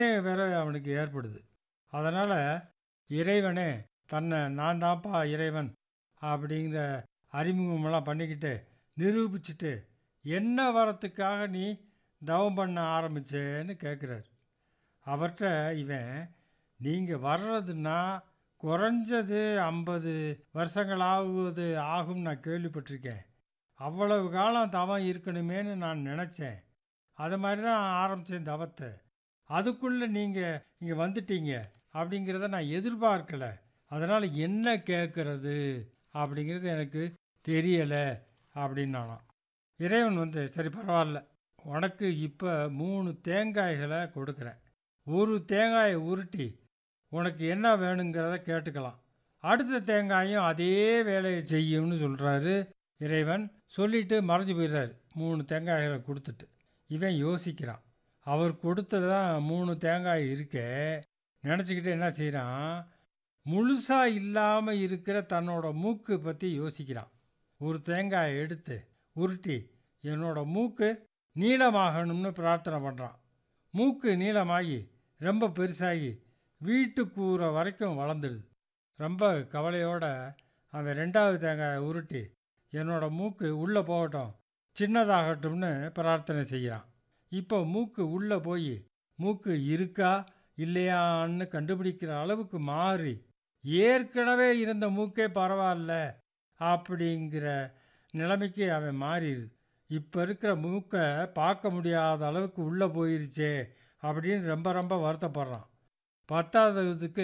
வேற அவனுக்கு ஏற்படுது அதனால் இறைவனே தன்னை நான் தான்ப்பா இறைவன் அப்படிங்கிற அறிமுகமெல்லாம் பண்ணிக்கிட்டு நிரூபிச்சுட்டு என்ன வரத்துக்காக நீ தவம் பண்ண ஆரம்பிச்சேன்னு கேட்குறாரு அவர்கிட்ட இவன் நீங்கள் வர்றதுன்னா குறைஞ்சது ஐம்பது வருஷங்கள் ஆகுவது ஆகும் நான் கேள்விப்பட்டிருக்கேன் அவ்வளவு காலம் தவம் இருக்கணுமேன்னு நான் நினச்சேன் அது மாதிரி தான் ஆரம்பித்தேன் தவத்தை அதுக்குள்ளே நீங்கள் இங்கே வந்துட்டீங்க அப்படிங்கிறத நான் எதிர்பார்க்கல அதனால் என்ன கேட்குறது அப்படிங்கிறது எனக்கு தெரியலை அப்படின்னானாம் இறைவன் வந்து சரி பரவாயில்ல உனக்கு இப்போ மூணு தேங்காய்களை கொடுக்குறேன் ஒரு தேங்காயை உருட்டி உனக்கு என்ன வேணுங்கிறத கேட்டுக்கலாம் அடுத்த தேங்காயும் அதே வேலையை செய்யும்னு சொல்கிறாரு இறைவன் சொல்லிட்டு மறைஞ்சு போயிடுறாரு மூணு தேங்காய்களை கொடுத்துட்டு இவன் யோசிக்கிறான் அவர் கொடுத்ததான் மூணு தேங்காய் இருக்கே நினச்சிக்கிட்டு என்ன செய்கிறான் முழுசாக இல்லாமல் இருக்கிற தன்னோட மூக்கு பற்றி யோசிக்கிறான் ஒரு தேங்காயை எடுத்து உருட்டி என்னோட மூக்கு நீளமாகணும்னு பிரார்த்தனை பண்ணுறான் மூக்கு நீளமாகி ரொம்ப பெருசாகி வீட்டு கூரை வரைக்கும் வளர்ந்துடுது ரொம்ப கவலையோட அவன் ரெண்டாவது தேங்காயை உருட்டி என்னோட மூக்கு உள்ளே போகட்டும் சின்னதாகட்டும்னு பிரார்த்தனை செய்கிறான் இப்போ மூக்கு உள்ளே போய் மூக்கு இருக்கா இல்லையான்னு கண்டுபிடிக்கிற அளவுக்கு மாறி ஏற்கனவே இருந்த மூக்கே பரவாயில்ல அப்படிங்கிற நிலைமைக்கு அவன் மாறிடுது இப்போ இருக்கிற மூக்கை பார்க்க முடியாத அளவுக்கு உள்ளே போயிருச்சே அப்படின்னு ரொம்ப ரொம்ப வருத்தப்படுறான் பத்தாததுக்கு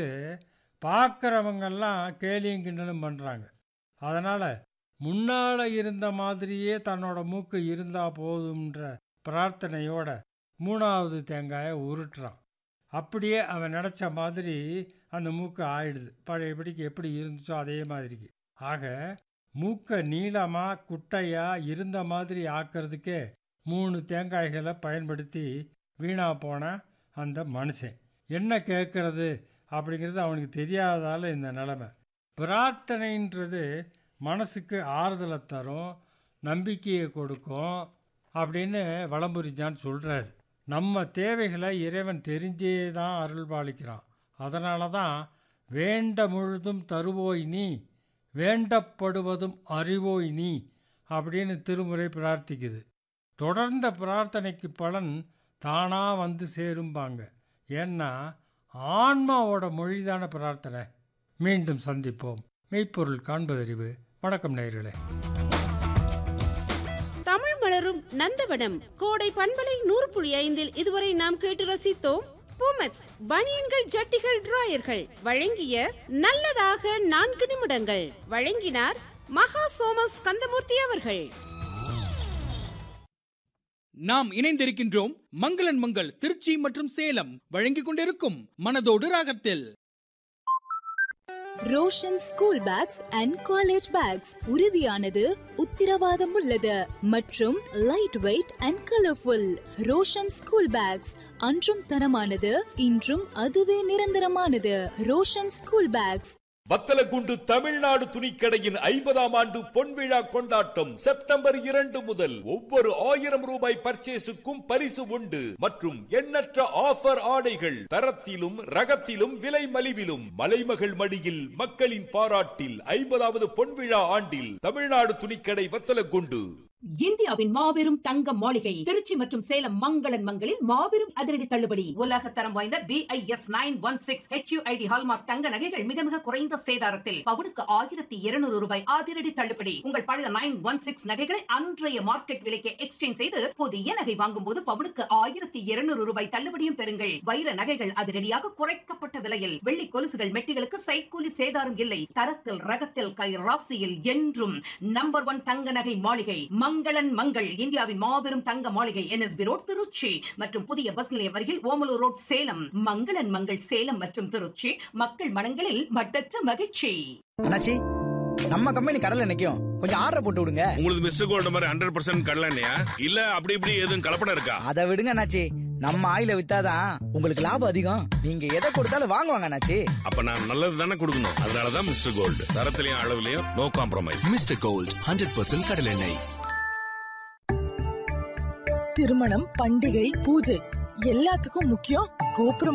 பார்க்குறவங்கெல்லாம் கேலியும் கிண்டலும் பண்ணுறாங்க அதனால் முன்னால் இருந்த மாதிரியே தன்னோட மூக்கு இருந்தால் போதும்ன்ற பிரார்த்தனையோட மூணாவது தேங்காயை உருட்டுறான் அப்படியே அவன் நினச்ச மாதிரி அந்த மூக்கு ஆயிடுது பழையபடிக்கு எப்படி இருந்துச்சோ அதே மாதிரிக்கு ஆக மூக்கை நீளமாக குட்டையாக இருந்த மாதிரி ஆக்கிறதுக்கே மூணு தேங்காய்களை பயன்படுத்தி வீணாக போன அந்த மனுஷன் என்ன கேட்குறது அப்படிங்கிறது அவனுக்கு தெரியாதால இந்த நிலமை பிரார்த்தனைன்றது மனசுக்கு ஆறுதலை தரும் நம்பிக்கையை கொடுக்கும் அப்படின்னு வளம்புரிஞ்சான்னு சொல்கிறார் நம்ம தேவைகளை இறைவன் தெரிஞ்சே தான் அருள் பாலிக்கிறான் அதனால தான் வேண்ட முழுதும் தருவோய் நீ வேண்டப்படுவதும் அறிவோய் நீ அப்படின்னு திருமுறை பிரார்த்திக்குது தொடர்ந்த பிரார்த்தனைக்கு பலன் தானாக வந்து சேரும்பாங்க ஏன்னா ஆன்மாவோட மொழிதான பிரார்த்தனை மீண்டும் சந்திப்போம் மெய்ப்பொருள் காண்பதறிவு வணக்கம் நேயர்களே தமிழ் மலரும் நந்தவனம் கோடை பண்பலை நூறு புள்ளி ஐந்தில் இதுவரை நாம் கேட்டு ரசித்தோம் பூமெக்ஸ் பனியன்கள் ஜட்டிகள் டிராயர்கள் வழங்கிய நல்லதாக நான்கு நிமிடங்கள் வழங்கினார் மகா சோமஸ் கந்தமூர்த்தி அவர்கள் நாம் இணைந்திருக்கின்றோம் மங்களன் மங்கள் திருச்சி மற்றும் சேலம் வழங்கிக் கொண்டிருக்கும் மனதோடு ராகத்தில் Roshan school bags and college bags உறுதியானது உத்திரவாதம் உள்ளது மற்றும் light weight and colourful Roshan school bags அன்றும் தரமானது இன்றும் அதுவே நிரந்தரமானது ரோஷன் ஸ்கூல் பேக்ஸ் வத்தலகுண்டு தமிழ்நாடு துணிக்கடையின் ஐம்பதாம் ஆண்டு பொன்விழா கொண்டாட்டம் செப்டம்பர் இரண்டு முதல் ஒவ்வொரு ஆயிரம் ரூபாய் பர்ச்சேஸுக்கும் பரிசு உண்டு மற்றும் எண்ணற்ற ஆஃபர் ஆடைகள் தரத்திலும் ரகத்திலும் விலை மலிவிலும் மலைமகள் மடியில் மக்களின் பாராட்டில் ஐம்பதாவது பொன்விழா ஆண்டில் தமிழ்நாடு துணிக்கடை வத்தலகுண்டு இந்தியாவின் மாபெரும் தங்க மாளிகை திருச்சி மற்றும் சேலம் மங்களன் மங்களில் மாபெரும் அதிரடி தள்ளுபடி உலக தரம் வாய்ந்த BIS nine one six HUID hallmark தங்க நகைகள் மிக மிக குறைந்த சேதாரத்தில் பவுனுக்கு ஆயிரத்தி இருநூறு ரூபாய் அதிரடி தள்ளுபடி உங்கள் பழைய நைன் ஒன் சிக்ஸ் நகைகளை அன்றைய மார்க்கெட் விலைக்கு எக்ஸ்சேஞ்ச் செய்து புதிய நகை வாங்கும் போது பவுனுக்கு ஆயிரத்தி இருநூறு ரூபாய் தள்ளுபடியும் பெறுங்கள் வைர நகைகள் அதிரடியாக குறைக்கப்பட்ட விலையில் வெள்ளி கொலுசுகள் மெட்டிகளுக்கு சைக்கூலி சேதாரம் இல்லை தரத்தில் ரகத்தில் கை ராசியில் என்றும் நம்பர் ஒன் தங்க நகை மாளிகை மங்களன் மங்கள் இந்தியாவின் மாபெரும் தங்க மாளிகை என்எஸ்பி ரோட் திருச்சி மற்றும் புதிய பஸ் நிலையம் அருகில் ஓமலூர் ரோட் சேலம் மங்களன் மங்கள் சேலம் மற்றும் திருச்சி மக்கள் மனங்களில் மட்டற்ற மகிழ்ச்சி அண்ணாச்சி நம்ம கம்பெனி கடல்ல நிக்கும் கொஞ்சம் ஆர்டர் போட்டு விடுங்க உங்களுக்கு மிஸ்டர் கோல்டு மாதிரி ஹண்ட்ரட் பர்சன்ட் கடலண்ணையா இல்ல அப்படி இப்படி எதுவும் கலப்படம் இருக்கா அதை விடுங்க அண்ணாச்சி நம்ம ஆயில வித்தாதான் உங்களுக்கு லாபம் அதிகம் நீங்க எதை கொடுத்தாலும் வாங்குவாங்க அண்ணாச்சி அப்ப நான் நல்லது தானே கொடுக்கணும் அதனாலதான் மிஸ்டர் கோல்டு தரத்திலையும் அளவுலயும் no compromise mister gold hundred percent கடலெண்ணெய் திருமணம் பண்டிகை பூஜை எல்லாத்துக்கும் முக்கியம் கோபுரம்